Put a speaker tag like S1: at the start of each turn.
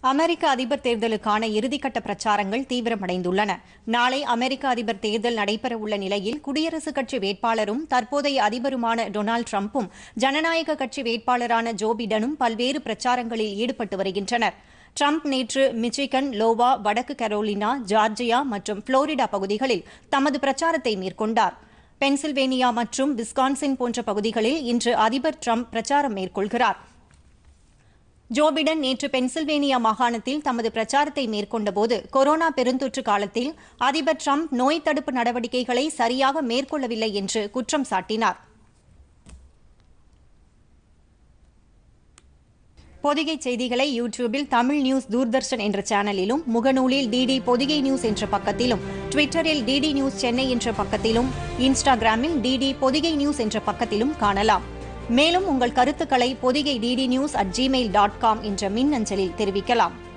S1: அமெரிக்க அதிபர் தேர்தலுக்கான இறுதிக்கட்ட பிரச்சாரங்கள் தீவிரமடைந்துள்ளன நாளை அமெரிக்க அதிபர் தேர்தல் நடைபெறவுள்ள நிலையில் குடியரசுக் கட்சி வேட்பாளரும் தற்போதைய அதிபருமான டொனால்டு டிரம்பும் ஜனநாயக கட்சி வேட்பாளரான ஜோ பிடனும் பல்வேறு பிரச்சாரங்களில் ஈடுபட்டு வருகின்றனர் ட்ரம்ப் நேற்று மிச்சிகன் லோவா வடக்கு கரோலினா ஜார்ஜியா மற்றும் புளோரிடா பகுதிகளில் தமது பிரச்சாரத்தை மேற்கொண்டார் பென்சில்வேனியா மற்றும் விஸ்கான்சின் போன்ற பகுதிகளில் இன்று அதிபர் ட்ரம்ப் பிரச்சாரம் மேற்கொள்கிறார் ஜோ பிடன் நேற்று பென்சில்வேனியா மாகாணத்தில் தமது பிரச்சாரத்தை மேற்கொண்டபோது கொரோனா பெருந்தொற்று காலத்தில் அதிபர் ட்ரம்ப் நோய் தடுப்பு நடவடிக்கைகளை சரியாக மேற்கொள்ளவில்லை என்று குற்றம் சாட்டினார் பொதிகை செய்திகளை யூடியூபில் தமிழ் நியூஸ் தூர்தர்ஷன் என்ற சேனலிலும் முகநூலில் டிடி பொதிகை நியூஸ் என்ற பக்கத்திலும் ட்விட்டரில் டிடி நியூஸ் சென்னை என்ற பக்கத்திலும் இன்ஸ்டாகிராமில் டிடி பொதிகை நியூஸ் என்ற பக்கத்திலும் காணலாம் மேலும் உங்கள் கருத்துக்களை Podhigai DD news at Gmail dot com என்ற மின் அஞ்சலில் தெரிவிக்கலாம்